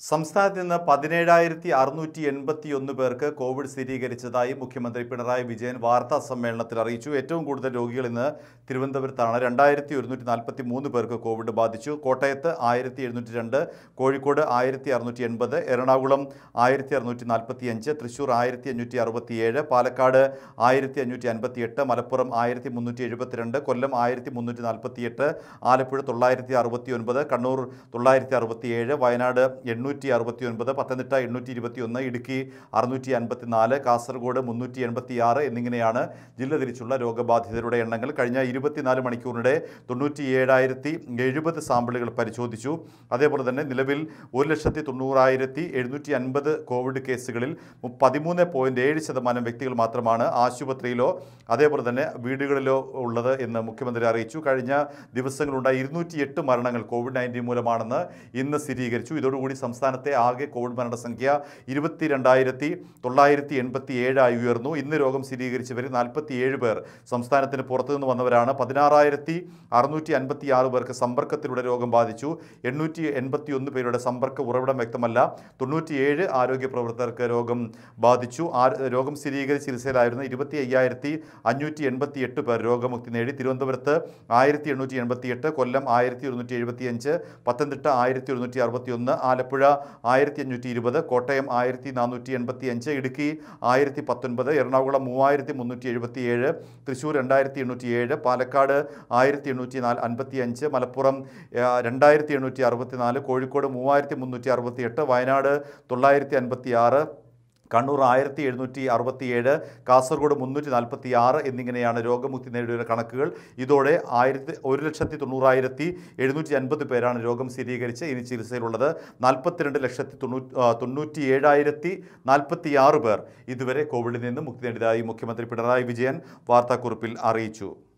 സംസ്ഥാനത്ത് നിന്ന് പതിനേഴായിരത്തി അറുന്നൂറ്റി എൺപത്തി ഒന്ന് പേർക്ക് കോവിഡ് സ്ഥിരീകരിച്ചതായി മുഖ്യമന്ത്രി പിണറായി വിജയൻ വാർത്താ സമ്മേളനത്തിൽ അറിയിച്ചു ഏറ്റവും കൂടുതൽ രോഗികൾ ഇന്ന് തിരുവനന്തപുരത്താണ് രണ്ടായിരത്തി ഒരുന്നൂറ്റി നാൽപ്പത്തി മൂന്ന് പേർക്ക് കോവിഡ് ബാധിച്ചു കോട്ടയത്ത് ആയിരത്തി എഴുന്നൂറ്റി രണ്ട് കോഴിക്കോട് ആയിരത്തി അറുന്നൂറ്റി എൺപത് എറണാകുളം ആയിരത്തി അറുന്നൂറ്റി നാൽപ്പത്തി അഞ്ച് തൃശ്ശൂർ ആയിരത്തി അഞ്ഞൂറ്റി അറുപത്തി ഏഴ് പാലക്കാട് ആയിരത്തി അഞ്ഞൂറ്റി അൻപത്തി എട്ട് മലപ്പുറം ആയിരത്തി മുന്നൂറ്റി എഴുപത്തിരണ്ട് കൊല്ലം ആയിരത്തി മുന്നൂറ്റി നാൽപ്പത്തി എട്ട് ആലപ്പുഴ തൊള്ളായിരത്തി അറുപത്തി ഒൻപത് കണ്ണൂർ തൊള്ളായിരത്തി അറുപത്തി ഏഴ് വയനാട് എണ്ണൂറ്റി അറുപത്തി ഒൻപത് പത്തനംതിട്ട എണ്ണൂറ്റി ഇരുപത്തി ഒന്ന് ഇടുക്കി അറുന്നൂറ്റി അൻപത്തി നാല് കാസർഗോഡ് മുന്നൂറ്റി എൺപത്തി ആറ് എന്നിങ്ങനെയാണ് ജില്ല തിരിച്ചുള്ള രോഗബാധിതരുടെ എണ്ണങ്ങൾ കഴിഞ്ഞ ഇരുപത്തിനാല് മണിക്കൂറിനിടെ തൊണ്ണൂറ്റി ഏഴായിരത്തി എഴുപത് സാമ്പിളുകൾ പരിശോധിച്ചു അതേപോലെ തന്നെ നിലവിൽ ഒരു ലക്ഷത്തി തൊണ്ണൂറായിരത്തി എഴുന്നൂറ്റി അൻപത് കോവിഡ് കേസുകളിൽ മു- പതിമൂന്ന് പോയിൻറ്റ് ഏഴ് ശതമാനം വ്യക്തികൾ മാത്രമാണ് ആശുപത്രിയിലോ അതേപോലെ തന്നെ വീടുകളിലോ ഉള്ളത് എന്ന് മുഖ്യമന്ത്രി അറിയിച്ചു കഴിഞ്ഞ ദിവസങ്ങളുണ്ടായ ഇരുന്നൂറ്റി എട്ട് മരണങ്ങൾ കോവിഡ് നയൻറ്റീൻ മൂലമാണെന്ന് ഇന്ന് സ്ഥിരീകരിച്ചു ഇതോടുകൂടി സംസ്ഥാനത്തെ ആകെ കോവിഡ് മരണസംഖ്യ ഇരുപത്തി രണ്ടായിരത്തി തൊള്ളായിരത്തി എൺപത്തി ഏഴായി ഉയർന്നു ഇന്ന് രോഗം സ്ഥിരീകരിച്ചവരിൽ നാൽപ്പത്തി ഏഴ് പേർ സംസ്ഥാനത്തിന് പുറത്തുനിന്ന് വന്നവരാണ് പതിനാറായിരത്തി അറുന്നൂറ്റി അൻപത്തി ആറ് പേർക്ക് സമ്പർക്കത്തിലൂടെ രോഗം ബാധിച്ചു എണ്ണൂറ്റി എൺപത്തി ഒന്ന് പേരുടെ സമ്പർക്ക ഉറവിടം വ്യക്തമല്ല തൊണ്ണൂറ്റിയേഴ് ആരോഗ്യ പ്രവർത്തകർക്ക് രോഗം ബാധിച്ചു ആ രോഗം സ്ഥിരീകരിച്ച് ചികിത്സയിലായിരുന്ന ഇരുപത്തി അയ്യായിരത്തി അഞ്ഞൂറ്റി എൺപത്തി എട്ട് പേർ രോഗമുക്തി നേടി തിരുവനന്തപുരത്ത് ആയിരത്തി എണ്ണൂറ്റി എൺപത്തി എട്ട് കൊല്ലം ആയിരത്തി ഒരുന്നൂറ്റി എഴുപത്തി അഞ്ച് പത്തനംതിട്ട ആയിരത്തി ഒരുന്നൂറ്റി അറുപത്തി ഒന്ന് ആലപ്പുഴ ആയിരത്തി അഞ്ഞൂറ്റി ഇരുപത് കോട്ടയം ആയിരത്തി നാനൂറ്റി എൺപത്തി അഞ്ച് ഇടുക്കി ആയിരത്തി പത്തൊൻപത് എറണാകുളം മൂവായിരത്തി മുന്നൂറ്റി എഴുപത്തി ഏഴ് തൃശ്ശൂർ രണ്ടായിരത്തി എണ്ണൂറ്റി ഏഴ് പാലക്കാട് ആയിരത്തി എണ്ണൂറ്റി നാല് അൻപത്തി അഞ്ച് മലപ്പുറം ആ, രണ്ടായിരത്തി എണ്ണൂറ്റി അറുപത്തി നാല് കോഴിക്കോട് മൂവായിരത്തി മുന്നൂറ്റി അറുപത്തി എട്ട് വയനാട് തൊള്ളായിരത്തി അൻപത്തി ആറ് കണ്ണൂർ ആയിരത്തി എഴുന്നൂറ്റി അറുപത്തി ഏഴ് കാസർഗോഡ് മുന്നൂറ്റി നാൽപ്പത്തി ആറ് എന്നിങ്ങനെയാണ് രോഗമുക്തി നേടിയ കണക്കുകൾ ഇതോടെ ആയിരത്തി ഒരു ലക്ഷത്തി തൊണ്ണൂറായിരത്തി എഴുന്നൂറ്റി അൻപത് പേരാണ് രോഗം സ്ഥിരീകരിച്ച് ഇനി ചികിത്സയിലുള്ളത് നാൽപ്പത്തിരണ്ട് ലക്ഷത്തി തൊണ്ണൂറ്റി തൊണ്ണൂറ്റി ഏഴായിരത്തി നാൽപ്പത്തി ആറ് പേർ ഇതുവരെ കോവിഡിൽ നിന്ന് മുക്തി നേടിയതായി മുഖ്യമന്ത്രി പിണറായി വിജയൻ വാർത്താക്കുറിപ്പിൽ അറിയിച്ചു